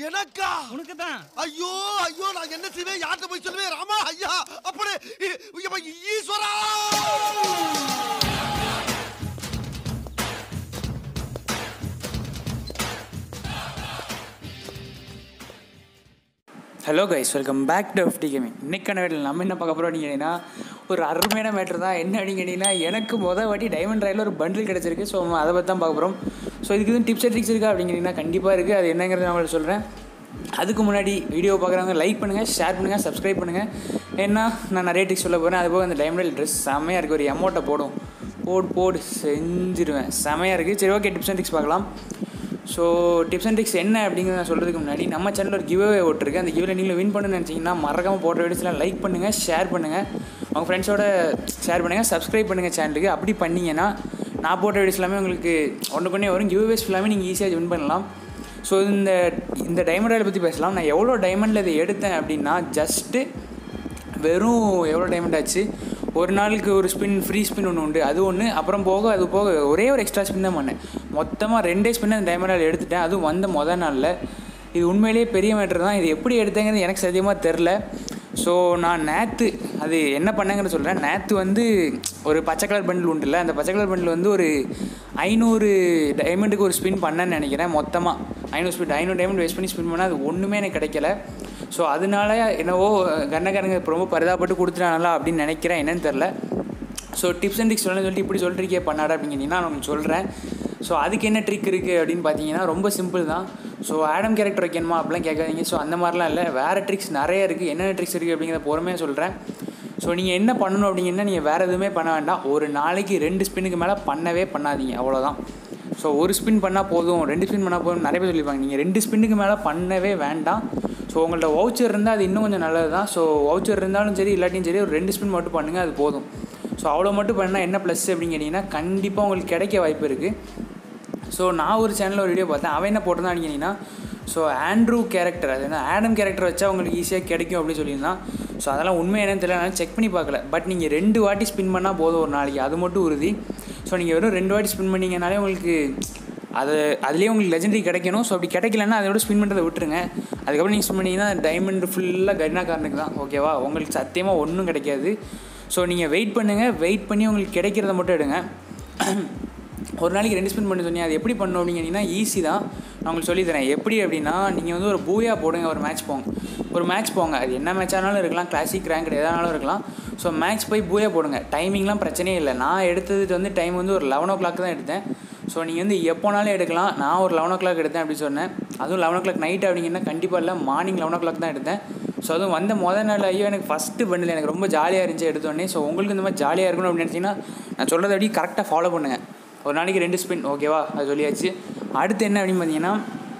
எனக்கா உனக்கு தான் ஐயோ ஐயோ நான் என்ன செய்வேன் யார்கிட்ட போய் சொல்லுவேன் ராமா ஐயா அப்படி இ- Ayyappa, Eswara hello guys welcome back to FT gaming இன்னைக்கான வீட்டில் நம்ம என்ன பார்க்க போகிறோம் கேட்டிங்கன்னா ஒரு அருமையான மேட்ரு தான் என்ன அப்படின்னு கேட்டிங்கன்னா எனக்கு மொதல் வாட்டி டைமண்ட் ராயில் ஒரு பண்டில் கிடச்சிருக்கு ஸோ நம்ம அதை பற்றி தான் பார்க்க போகிறோம் ஸோ இதுக்கு எதுவும் டிப்ஸ் அண்ட் ட்ரிக்ஸ் இருக்கா அப்படின்னு கேட்டிங்கன்னா கண்டிப்பாக இருக்குது அது என்னங்கிறத நான் உங்களுக்கு சொல்கிறேன் அதுக்கு முன்னாடி வீடியோ பார்க்குறவங்க லைக் பண்ணுங்கள் ஷேர் பண்ணுங்கள் சப்ஸ்கிரைப் பண்ணுங்கள் ஏன்னா நான் நிறைய ட்ரிக்ஸ் சொல்ல போகிறேன் அதுபோக அந்த டைமண்ட் ராயில் ட்ரெஸ் செம்மையாக இருக்குது ஒரு எமௌண்ட்டை போடும் போடு போடு செஞ்சிருவேன் செமையாக இருக்குது சரி ஓகே டிப்ஸ் அண்ட் ட்ரிக்ஸ் பார்க்கலாம் ஸோ டிப்ஸ் அண்ட் ட்ரிக்ஸ் என்ன அப்படிங்கிறத நான் சொல்கிறதுக்கு முன்னாடி நம்ம சேனலில் ஒரு கிவ்அவே ஓட்டிருக்கு அந்த கிவ்ல நீங்கள் வின் பண்ணணும்னு நினச்சிங்கன்னா மறக்காமல் போட்ட வீடியோஸ்லாம் லைக் பண்ணுங்கள் ஷேர் பண்ணுங்கள் உங்கள் ஃப்ரெண்ட்ஸோட ஷேர் பண்ணுங்கள் சப்ஸ்கிரைப் பண்ணுங்கள் சேனலுக்கு அப்படி பண்ணீங்கன்னா நான் போட்ட வீடியோஸ் எல்லாமே உங்களுக்கு ஒன்று ஒன்றே வரும் கிவ்அவேஸ் ஃபுல்லாமே நீங்கள் ஈஸியாக வின் பண்ணலாம் ஸோ இந்த இந்த டைமண்ட் ராயலை பற்றி பேசலாம் நான் எவ்வளோ டைமண்டில் இதை எடுத்தேன் அப்படின்னா ஜஸ்ட்டு வெறும் எவ்வளோ டைமண்ட் ஆச்சு ஒரு நாளுக்கு ஒரு ஸ்பின் ஃப்ரீ ஸ்பின் ஒன்று உண்டு அது ஒன்று அப்புறம் போக அது போக ஒரே ஒரு எக்ஸ்ட்ரா ஸ்பின் தான் பண்ணேன் மொத்தமாக ரெண்டே ஸ்பின் அந்த டைமண்ட் எடுத்துட்டேன் அதுவும் வந்த மொதல் நாளில் இது உண்மையிலேயே பெரிய மேட்ரு தான் இது எப்படி எடுத்தேங்கிறது எனக்கு சத்தியமாக தெரில ஸோ நான் நேற்று அது என்ன பண்ணேங்கிறத சொல்கிறேன் நேற்று வந்து ஒரு பச்சை கலர் பண்டில் உண்டுல்ல அந்த பச்சை கலர் பண்டில் வந்து ஒரு ஐநூறு டைமண்டுக்கு ஒரு ஸ்பின் பண்ணேன்னு நினைக்கிறேன் மொத்தமாக ஐநூறு ஸ்பின் ஐநூறு டைமண்ட் வேஸ்ட் பண்ணி ஸ்பின் பண்ணால் அது ஒன்றுமே எனக்கு கிடைக்கல ஸோ அதனால என்னவோ கண்ணக்காரங்க ரொம்ப பரிதாபப்பட்டு கொடுத்துட்டாங்களா அப்படின்னு நினைக்கிறேன் என்னன்னு தெரில ஸோ டிப்ஸ் அண்ட் ட்ரிக்ஸ் சொல்லணும்னு சொல்லிட்டு இப்படி சொல்கிறீங்க பண்ணாடா அப்படிங்கிறீங்கன்னா நான் உங்களுக்கு சொல்கிறேன் ஸோ அதுக்கு என்ன ட்ரிக் இருக்குது அப்படின்னு பார்த்தீங்கன்னா ரொம்ப சிம்பிள் தான் ஸோ ஆடம் கேரக்டர் வைக்கணுமா அப்படிலாம் கேட்காதீங்க ஸோ அந்த மாதிரிலாம் இல்லை வேறு ட்ரிக்ஸ் நிறைய இருக்குது என்னென்ன ட்ரிக்ஸ் இருக்குது அப்படிங்கிறத பொறுமையாக சொல்கிறேன் ஸோ நீங்கள் என்ன பண்ணணும் அப்படிங்கன்னா நீங்கள் வேறு எதுவுமே பண்ண வேண்டாம் ஒரு நாளைக்கு ரெண்டு ஸ்பின்னுக்கு மேலே பண்ணவே பண்ணாதீங்க அவ்வளோதான் ஸோ ஒரு ஸ்பின் பண்ணால் போதும் ரெண்டு ஸ்பின் பண்ணால் போதும் நிறைய பேர் சொல்லியிருப்பாங்க நீங்கள் ரெண்டு ஸ்பின்னுக்கு மேலே பண்ணவே வேண்டாம் ஸோ உங்கள்ட்ட வவுச்சர் இருந்தால் அது இன்னும் கொஞ்சம் நல்லது தான் ஸோ வவுச்சர் இருந்தாலும் சரி இல்லாட்டியும் சரி ஒரு ரெண்டு ஸ்பின் மட்டும் பண்ணுங்கள் அது போதும் ஸோ அவ்வளோ மட்டும் பண்ணால் என்ன ப்ளஸ் அப்படின்னு கேட்டிங்கன்னா கண்டிப்பாக உங்களுக்கு கிடைக்க வாய்ப்பு இருக்குது ஸோ நான் ஒரு சேனலில் ஒரு வீடியோ பார்த்தேன் அவன் என்ன போட்டிருந்தான் கேட்டிங்கன்னா ஸோ ஆண்ட்ரூ கேரக்டர் அது என்ன ஆடம் கேரக்டர் வச்சா உங்களுக்கு ஈஸியாக கிடைக்கும் அப்படின்னு சொல்லியிருந்தான் ஸோ அதெல்லாம் உண்மை என்னன்னு தெரியல நான் செக் பண்ணி பார்க்கல பட் நீங்கள் ரெண்டு வாட்டி ஸ்பின் பண்ணால் போதும் ஒரு நாளைக்கு அது மட்டும் உறுதி ஸோ நீங்கள் வெறும் ரெண்டு வாட்டி ஸ்பின் பண்ணீங்கனாலே உங்களுக்கு அது அதுலேயே உங்களுக்கு லெஜெண்டரி கிடைக்கணும் ஸோ அப்படி கிடைக்கலன்னா அதோட ஸ்பின் பண்ணுறதை விட்டுருங்க அதுக்கப்புறம் நீங்கள் ஸ்பின் பண்ணிங்கன்னா டைமண்ட் ஃபுல்லாக கரினா காரனுக்கு தான் ஓகேவா உங்களுக்கு சத்தியமாக ஒன்றும் கிடைக்காது ஸோ நீங்கள் வெயிட் பண்ணுங்கள் வெயிட் பண்ணி உங்களுக்கு கிடைக்கிறத மட்டும் எடுங்க ஒரு நாளைக்கு ரெண்டு ஸ்பின் பண்ண சொன்னீங்க அது எப்படி பண்ணணும் அப்படிங்கன்னா ஈஸி தான் நான் உங்களுக்கு சொல்லி தரேன் எப்படி அப்படின்னா நீங்கள் வந்து ஒரு பூயா போடுங்க ஒரு மேட்ச் போங்க ஒரு மேட்ச் போங்க அது என்ன மேட்ச் ஆனாலும் இருக்கலாம் கிளாசிக் ரேங்க் எதானாலும் இருக்கலாம் ஸோ மேட்ச் போய் பூயா போடுங்க டைமிங்லாம் பிரச்சனையே இல்லை நான் எடுத்தது வந்து டைம் வந்து ஒரு லெவன் ஓ கிளாக் தான் எடுத்தேன் ஸோ நீங்கள் வந்து எப்போனாலும் எடுக்கலாம் நான் ஒரு லெவன் ஓ கிளாக் எடுத்தேன் அப்படின்னு சொன்னேன் அதுவும் லெவன் ஓ கிளாக் நைட் அப்படிங்கன்னா கண்டிப்பாக இல்லை மார்னிங் லெவன் ஓ கிளாக் தான் எடுத்தேன் ஸோ அதுவும் வந்த முதல் நாள் ஐயோ எனக்கு ஃபஸ்ட்டு பண்டில் எனக்கு ரொம்ப ஜாலியாக இருந்துச்சு எடுத்தோடனே ஸோ உங்களுக்கு இந்த மாதிரி ஜாலியாக இருக்கணும் அப்படின்னு நினச்சிங்கன்னா நான் சொல்கிறத அப்படி கரெக்டாக ஃபாலோ பண்ணுங்கள் ஒரு நாளைக்கு ரெண்டு ஸ்பின் ஓகேவா அது சொல்லியாச்சு அடுத்து என்ன அப்படின்னு பார்த்தீங்கன்னா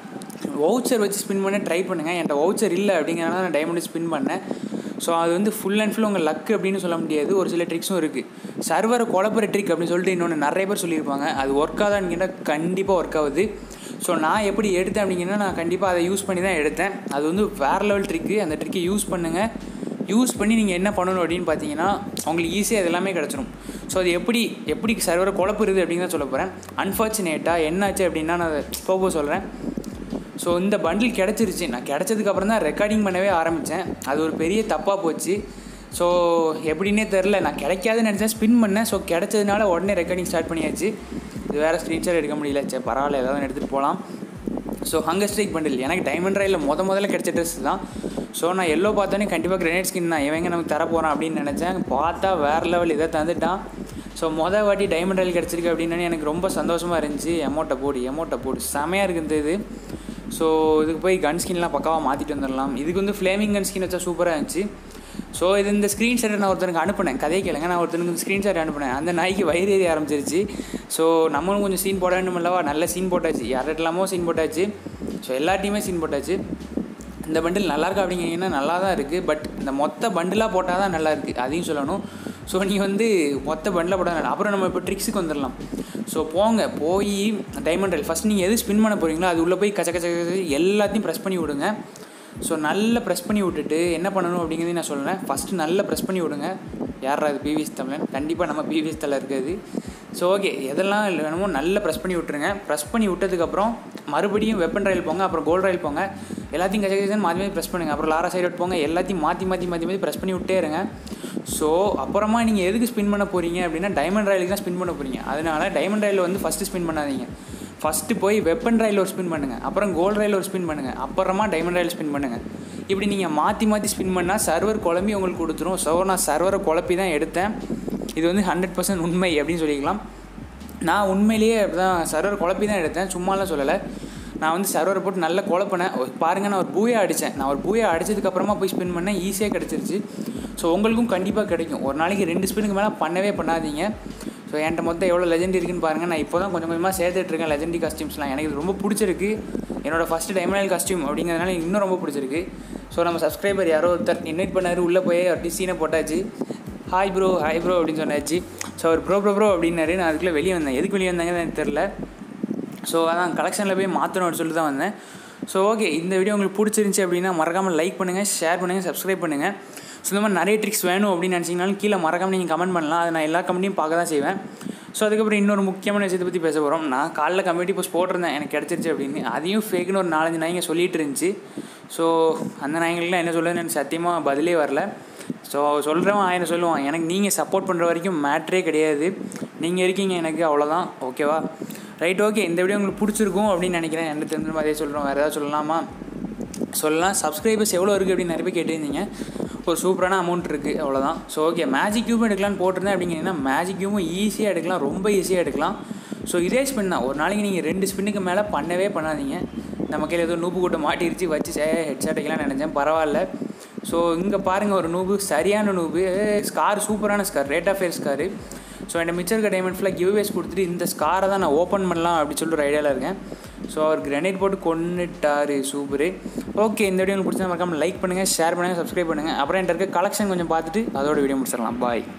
வவுச்சர் வச்சு ஸ்பின் பண்ண ட்ரை பண்ணுங்கள் என்கிட்ட வவுச்சர் இல்லை அப்படிங்கிறனால நான் டைமண்ட் ஸ்பின் பண்ணேன் ஸோ அது வந்து ஃபுல் அண்ட் ஃபுல் உங்கள் லக் அப்படின்னு சொல்ல முடியாது ஒரு சில ட்ரிக்ஸும் இருக்குது சர்வரை குழப்பற ட்ரிக் அப்படின்னு சொல்லிட்டு இன்னொன்று நிறைய பேர் சொல்லியிருப்பாங்க அது ஒர்க் ஆகுதான்னு கேட்டால் கண்டிப்பாக ஒர்க் ஆகுது ஸோ நான் எப்படி எடுத்தேன் அப்படிங்கன்னா நான் கண்டிப்பாக அதை யூஸ் பண்ணி தான் எடுத்தேன் அது வந்து வேறு லெவல் ட்ரிக்கு அந்த ட்ரிக்கை யூஸ் பண்ணுங்கள் யூஸ் பண்ணி நீங்கள் என்ன பண்ணணும் அப்படின்னு பார்த்தீங்கன்னா உங்களுக்கு ஈஸியாக அது எல்லாமே கிடச்சிரும் ஸோ அது எப்படி எப்படி சர்வரை குழப்புறது அப்படின்னு தான் சொல்ல போகிறேன் அன்ஃபார்ச்சுனேட்டாக என்னாச்சு அப்படின்னா நான் அதை போக சொல்கிறேன் ஸோ இந்த பண்டில் கிடச்சிருச்சு நான் கிடச்சதுக்கப்புறம் தான் ரெக்கார்டிங் பண்ணவே ஆரம்பித்தேன் அது ஒரு பெரிய தப்பாக போச்சு ஸோ எப்படின்னே தெரில நான் கிடைக்காதுன்னு நினச்சேன் ஸ்பின் பண்ணேன் ஸோ கிடச்சதுனால உடனே ரெக்கார்டிங் ஸ்டார்ட் பண்ணியாச்சு இது வேறு ஸ்க்ரீன்ஷாட் எடுக்க முடியல சரி பரவாயில்ல ஏதாவது எடுத்துகிட்டு போகலாம் ஸோ ஹங்கர் ஸ்ட்ரைக் பண்டில் எனக்கு டைமண்ட் ராயில் முத முதல்ல கிடைச்ச ட்ரெஸ் தான் ஸோ நான் எல்லோ பார்த்தோன்னே கண்டிப்பாக கிரனேட் ஸ்கின் தான் இவங்க நமக்கு தர போகிறான் அப்படின்னு நினச்சேன் பார்த்தா வேறு லெவல் இதை தந்துட்டான் ஸோ மொதல் வாட்டி டைமண்ட் ராயில் கிடச்சிருக்கு அப்படின்னு எனக்கு ரொம்ப சந்தோஷமாக இருந்துச்சு எமௌண்ட்டை போடு எமௌண்ட்டை போடு செமையாக இருக்குது இது ஸோ இதுக்கு போய் கன் ஸ்கின்லாம் பக்காவாக மாற்றிட்டு வந்துடலாம் இதுக்கு வந்து ஃப்ளேமிங் கன் ஸ்கின் வச்சா சூப்பராக இருந்துச்சு ஸோ இது இந்த ஸ்க்ரீன்ஷாட்டை நான் ஒருத்தனுக்கு அனுப்பினேன் கதையை கேளுங்க நான் ஒருத்தனுக்கு ஸ்க்ரீன்ஷாட் அனுப்பினேன் அந்த நாய்க்கு வயிறு ஏறி ஆரம்பிச்சிருச்சு ஸோ நம்மளும் கொஞ்சம் சீன் போட வேண்டும் அல்லவா நல்ல சீன் போட்டாச்சு யார்கிட்டலாமோ சீன் போட்டாச்சு ஸோ எல்லா டீமே சீன் போட்டாச்சு இந்த பண்டில் நல்லா இருக்கா அப்படிங்கிறீங்கன்னா நல்லா தான் இருக்குது பட் இந்த மொத்த பண்டிலாக போட்டால் தான் நல்லா இருக்குது அதையும் சொல்லணும் ஸோ நீ வந்து மொத்த பண்டிலாக போட்டால் நல்லா அப்புறம் நம்ம இப்போ ட்ரிக்ஸுக்கு வந்துடலாம் ஸோ போங்க போய் டைமண்ட் ரயில் ஃபஸ்ட் நீங்கள் எது ஸ்பின் பண்ண போகிறீங்களோ அது உள்ளே போய் கச்ச கச்ச கச்ச எல்லாத்தையும் ப்ரெஸ் பண்ணி விடுங்க ஸோ நல்லா ப்ரெஸ் பண்ணி விட்டுட்டு என்ன பண்ணணும் அப்படிங்கிறதையும் நான் சொல்கிறேன் ஃபஸ்ட்டு நல்லா ப்ரெஸ் பண்ணி விடுங்க யாரா அது பிவிஎஸ் தமிழன் கண்டிப்பாக நம்ம பிவிஎஸ் தலை இருக்காது ஸோ ஓகே எதெல்லாம் வேணுமோ நல்லா ப்ரெஸ் பண்ணி விட்ருங்க ப்ரெஸ் பண்ணி விட்டதுக்கப்புறம் மறுபடியும் வெப்பன் ரயில் போங்க அப்புறம் கோல்ட் ரயில் போங்க எல்லாத்தையும் கஜ கஜன் மாற்றி மாற்றி ப்ரெஸ் பண்ணுங்கள் அப்புறம் லாரா சைடு போங்க எல்லாத்தையும் மாற்றி மாற்றி மாற்றி மாற்றி ப்ரெஸ் பண்ணி விட்டே இருங்க ஸோ அப்புறமா நீங்கள் எதுக்கு ஸ்பின் பண்ண போகிறீங்க அப்படின்னா டைமண்ட் ரயிலுக்கு தான் ஸ்பின் பண்ண போகிறீங்க அதனால டைமண்ட் ரயில் வந்து ஃபஸ்ட்டு ஸ்பின் பண்ணாதீங்க ஃபஸ்ட்டு போய் வெப்பன் ரயில் ஒரு ஸ்பின் பண்ணுங்கள் அப்புறம் கோல்ட் ரயில் ஒரு ஸ்பின் பண்ணுங்கள் அப்புறமா டைமண்ட் ரயில் ஸ்பின் பண்ணுங்கள் இப்படி நீங்கள் மாற்றி மாற்றி ஸ்பின் பண்ணால் சர்வர் குழம்பி உங்களுக்கு கொடுத்துரும் ஸோ நான் சர்வரை குழப்பி தான் எடுத்தேன் இது வந்து ஹண்ட்ரட் பர்சன்ட் உண்மை அப்படின்னு சொல்லிக்கலாம் நான் உண்மையிலேயே அப்படி தான் சர்வர் குழப்பி தான் எடுத்தேன் சும்மாலாம் சொல்லலை நான் வந்து சர்வரை போட்டு நல்லா குழப்பினேன் பாருங்கள் நான் ஒரு பூயா அடித்தேன் நான் ஒரு பூயா அடிச்சதுக்கப்புறமா போய் ஸ்பின் பண்ணேன் ஈஸியாக கிடச்சிருச்சு ஸோ உங்களுக்கும் கண்டிப்பாக கிடைக்கும் ஒரு நாளைக்கு ரெண்டு ஸ்பின்னுக்கு மேலே பண்ணவே பண்ணாதீங்க ஸோ என்கிட்ட மொத்தம் எவ்வளோ லெஜெண்ட் இருக்குன்னு பாருங்கள் நான் இப்போ தான் கொஞ்சம் கொஞ்சமாக சேர்த்துட்ருக்கேன் லெஜெண்டரி காஸ்டியூம்ஸ்லாம் எனக்கு இது ரொம்ப பிடிச்சிருக்கு என்னோடய ஃபஸ்ட்டு டைமண்ட் காஸ்டியூம் அப்படிங்கிறதுனால எனக்கு இன்னும் ரொம்ப பிடிச்சிருக்கு ஸோ நம்ம சப்ஸ்கிரைபர் யாரோ ஒருத்தர் இன்வைட் பண்ணார் உள்ளே போய் அப்படி சீனை போட்டாச்சு ஹாய் ப்ரோ ஹாய் ப்ரோ அப்படின்னு சொன்னாச்சு ஸோ அவர் ப்ரோ ப்ரோ ப்ரோ அப்படின்னாரு நான் அதுக்குள்ளே வெளியே வந்தேன் எதுக்கு வெளியே வந்தாங்கன்னு எனக்கு தெரில ஸோ அதான் கலெக்ஷனில் போய் மாற்றணும் அப்படின்னு சொல்லிட்டு தான் வந்தேன் ஸோ ஓகே இந்த வீடியோ உங்களுக்கு பிடிச்சிருந்துச்சி அப்படின்னா மறக்காமல் லைக் பண்ணுங்கள் ஷேர் பண்ணுங்கள் சப்ஸ்கிரைப் பண்ணுங்கள் ஸோ இந்த மாதிரி நிறைய ட்ரிக்ஸ் வேணும் அப்படின்னு நினச்சிங்கனாலும் கீழே மறக்காமல் நீங்கள் கமெண்ட் பண்ணலாம் அதை நான் எல்லா கம்பெனியும் பார்க்க தான் செய்வேன் ஸோ அதுக்கப்புறம் இன்னொரு முக்கியமான விஷயத்தை பற்றி பேச போகிறோம் நான் காலைல கம்யூனிட்டி போஸ்ட் போட்டிருந்தேன் எனக்கு கிடச்சிருச்சு அப்படின்னு அதையும் ஃபேக்குன்னு ஒரு நாலஞ்சு நாய்ங்க சொல்லிட்டு இருந்துச்சு ஸோ அந்த நாய்ங்களுக்குலாம் என்ன சொல்லுதுன்னு எனக்கு சத்தியமாக பதிலே வரல ஸோ சொல்கிறவன் ஆயிரம் சொல்லுவான் எனக்கு நீங்கள் சப்போர்ட் பண்ணுற வரைக்கும் மேட்ரே கிடையாது நீங்கள் இருக்கீங்க எனக்கு அவ்வளோதான் ஓகேவா ரைட் ஓகே இந்த வீடியோ உங்களுக்கு பிடிச்சிருக்கும் அப்படின்னு நினைக்கிறேன் எனக்கு தெரிஞ்ச மாதிரியே சொல்கிறோம் வேறு ஏதாவது சொல்லலாமா சொல்லலாம் சப்ஸ்கிரைபர்ஸ் எவ்வளோ இருக்குது அப்படின்னு நிறைய பேர் கேட்டிருந்தீங்க ஒரு சூப்பரான அமௌண்ட் இருக்குது அவ்வளோதான் ஸோ ஓகே மேஜிக் க்யூபும் எடுக்கலாம்னு போட்டிருந்தேன் அப்படிங்கன்னா மேஜிக் க்யூபும் ஈஸியாக எடுக்கலாம் ரொம்ப ஈஸியாக எடுக்கலாம் ஸோ இதே ஸ்பின் தான் ஒரு நாளைக்கு நீங்கள் ரெண்டு ஸ்பின்னுக்கு மேலே பண்ணவே பண்ணாதீங்க நம்ம கையில் ஏதோ நூப்பு கூட்டம் மாட்டிருச்சு வச்சு சே ஹெட்ஷாட் வைக்கலாம் நினச்சேன் பரவாயில்ல ஸோ இங்கே பாருங்கள் ஒரு நூபு சரியான நூபு ஸ்கார் சூப்பரான scar rate of fair scar so என் மிச்சர் இருக்க டைமண்ட் ஃபுல்லாக கிவ்வேஸ் கொடுத்துட்டு இந்த ஸ்காரை தான் நான் ஓப்பன் பண்ணலாம் அப்படின்னு சொல்லிட்டு ஒரு ஐடியாவில் இருக்கேன் ஸோ அவர் கிரனைட் போட்டு கொண்டுட்டாரு சூப்பரு ஓகே இந்த வீடியோ உங்களுக்கு பிடிச்சா மறக்காமல் லைக் பண்ணுங்கள் ஷேர் பண்ணுங்கள் சப்ஸ்கிரைப் பண்ணுங்கள் அப்புறம் என்கிட்ட இருக்க கலெக்ஷன் கொஞ்சம் பார்த்துட்டு அதோட வீடியோ முடிச்சிடலாம் பாய்